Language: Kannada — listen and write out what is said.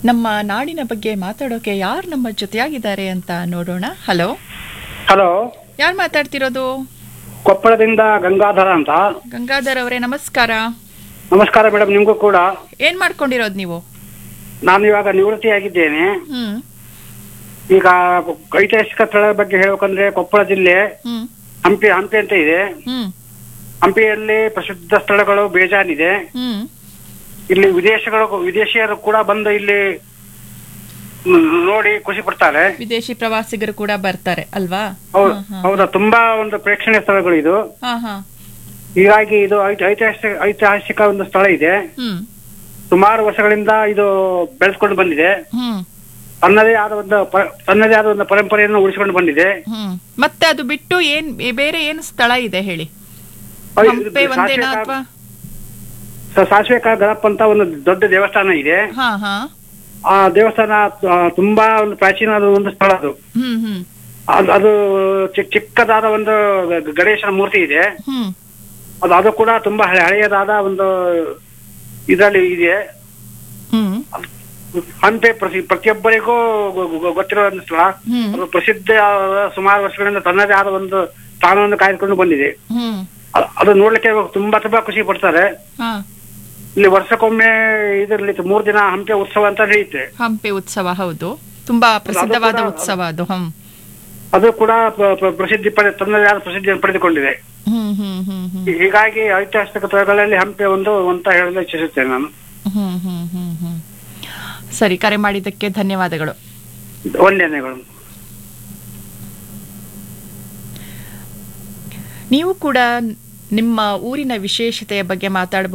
ನಮ್ಮ ನಾಡಿನ ಬಗ್ಗೆ ಮಾತಾಡೋಕೆ ಯಾರು ನಮ್ಮ ಜೊತೆಯಾಗಿದ್ದಾರೆ ಅಂತ ನೋಡೋಣ ಹಲೋ ಹಲೋ ಯಾರು ಮಾತಾಡ್ತಿರೋದು ಕೊಪ್ಪಳದಿಂದ ಗಂಗಾಧರ ಅಂತ ಗಂಗಾಧರ್ ಅವರೇ ನಮಸ್ಕಾರ ನಮಸ್ಕಾರ ಮೇಡಮ್ ನಿಮಗೂ ಕೂಡ ಏನ್ ಮಾಡ್ಕೊಂಡಿರೋದು ನೀವು ನಾನು ಇವಾಗ ನಿವೃತ್ತಿಯಾಗಿದ್ದೇನೆ ಹ್ಮ್ ಈಗ ಐತಿಹಾಸಿಕ ಸ್ಥಳದ ಬಗ್ಗೆ ಹೇಳ್ಬೇಕಂದ್ರೆ ಕೊಪ್ಪಳ ಜಿಲ್ಲೆ ಹ್ಮ್ ಹಂಪಿ ಹಂಪಿ ಅಂತ ಇದೆ ಹ್ಮ್ ಹಂಪಿಯಲ್ಲಿ ಪ್ರಸಿದ್ಧ ಸ್ಥಳಗಳು ಬೇಜಾನಿದೆ ಹ್ಮ್ ಇಲ್ಲಿ ವಿದೇಶಗಳು ವಿದೇಶಿಯರು ಕೂಡ ಬಂದು ಇಲ್ಲಿ ಮ್, ನೋಡಿ ಖುಷಿ ಪಡ್ತಾರೆ ವಿದೇಶಿ ಪ್ರವಾಸಿಗರು ಕೂಡ ಬರ್ತಾರೆ ಅಲ್ವಾ ಹೌದು ಹಾ, ಹಾ. ಹೌದಾ ತುಂಬಾ ಒಂದು ಪ್ರೇಕ್ಷಣೀಯ ಸ್ಥಳಗಳು ಇದು ಹಾ ಹಾ ಹೀಗಾಗಿ ಇದು ಐತಿ- ಐತಿಹಾಸಿಕ ಐತಿಹಾಸಿಕ ಒಂದು ಸ್ಥಳ ಇದೆ ಹ್ಮ್ ಸುಮಾರು ವರ್ಷಗಳಿಂದ ಇದು ಬೆಳೆಸ್ಕೊಂಡು ಬಂದಿದೆ ಹ್ಮ್ ತನ್ನದೇ ಆದ ಒಂದು ಪ- ತನ್ನದೇ ಆದ ಒಂದು ಪರಂಪರೆಯನ್ನು ಉಳಿಸಿಕೊಂಡು ಬಂದಿದೆ ಹ್ಮ್ ಮತ್ತೆ ಅದು ಬಿಟ್ಟು ಏನ್ ಬೇರೆ ಏನು ಸ್ಥಳ ಇದೆ ಹೇಳಿ ಅದು ಹಂಪೆ ಒಂದೇನಾ ಸಾಸಿವೆ ಅಥವಾ ಕಾ- ಸಾಸಿವೆ ಕಾ ಗಣಪ ಅಂತ ಒಂದು ದೊಡ್ಡ ದೇವಸ್ಥಾನ ಇದೆ ಹಾ ಹಾ ಆ ದೇವಸ್ಥಾನ ಆ, ತುಂಬಾ ಒಂದು ಪ್ರಾಚೀನವಾದ ಒಂದು ಸ್ಥಳ ಅದು ಹ್ಮ್ ಹ್ಮ್ ಅದು ಅದು ಚಿಕ್- ಚಿಕ್ಕದಾದ ಒಂದು ಗ- ಗಣೇಶನ ಮೂರ್ತಿ ಇದೆ ಹ್ಮ್ ಅದು ಅದು ಕೂಡ ತುಂಬಾ ಹಳೆ ಹಳೆಯದಾದ ಒಂದು ಇದರಲ್ಲಿ ಇದೆ ಹ್ಮ್ ಹಂಪೆ ಪ್ರತಿ ಪ್ರತಿಯೊಬ್ಬರಿಗೂ ಗೊ- ಗೊ- ಗೊತ್ತಿರೋ ಒಂದು ಸ್ಥಳ ಹ್ಮ್ ಅದು ಪ್ರಸಿದ್ಧ ಸುಮಾರು ವರ್ಷಗಳಿಂದ ತನ್ನದೇ ಆದ ಒಂದು ಸ್ಥಾನವನ್ನು ಕಾಯ್ದುಕೊಂಡು ಬಂದಿದೆ ಹ್ಮ್ ಅ- ಅದು ನೋಡ್ಲಿಕ್ಕೆ ತುಂಬಾ ತುಂಬಾ ಖುಷಿ ಪಡ್ತಾರೆ ಹಾ ಇಲ್ಲಿ ವರ್ಷಕ್ಕೊಮ್ಮೆ ಇದರಲ್ಲಿ ಮೂರ್ ದಿನ ಹಂಪೆ ಉತ್ಸವ ಅಂತ ನಡೆಯುತ್ತೆ ಹಂಪಿ ಉತ್ಸವ ಹೌದು ತುಂಬಾ ಪ್ರಸಿದ್ಧವಾದ ಕೂಡ- ಉತ್ಸವ ಅದು ಹ್ಮ್ ಅದು ಕೂಡ ಪ್ರ- ಪ್ರ- ಪ್ರಸಿದ್ಧಿ ಪಡೆ ತನ್ನದೇ ಆದ ಪ್ರಸಿದ್ಧಿಯನ್ನು ಪಡೆದುಕೊಂಡಿದೆ ಹ್ಮ್ ಹ್ಮ್ ಹ್ಮ್ ಹ್ಮ್ ಹೀಗಾಗಿ ಐತಿಹಾಸಿಕ ಸ್ಥಳಗಳಲ್ಲಿ ಹಂಪೆ ಒಂದು ಅಂತ ಹೇಳಲು ಇಚ್ಛಿಸುತ್ತೇನೆ ನಾನು ಹ್ಮ್ ಹ್ಮ್ ಹ್ಮ್ ಹ್ಮ್ ಸರಿ ಕರೆ ಮಾಡಿದ್ದಕ್ಕೆ ಧನ್ಯವಾದಗಳು ವಂದನೆಗಳು ನೀವು ಕೂಡ ನಿಮ್ಮ ಊರಿನ ವಿಶೇಷತೆಯ ಬಗ್ಗೆ ಮಾತಾಡಬಹುದು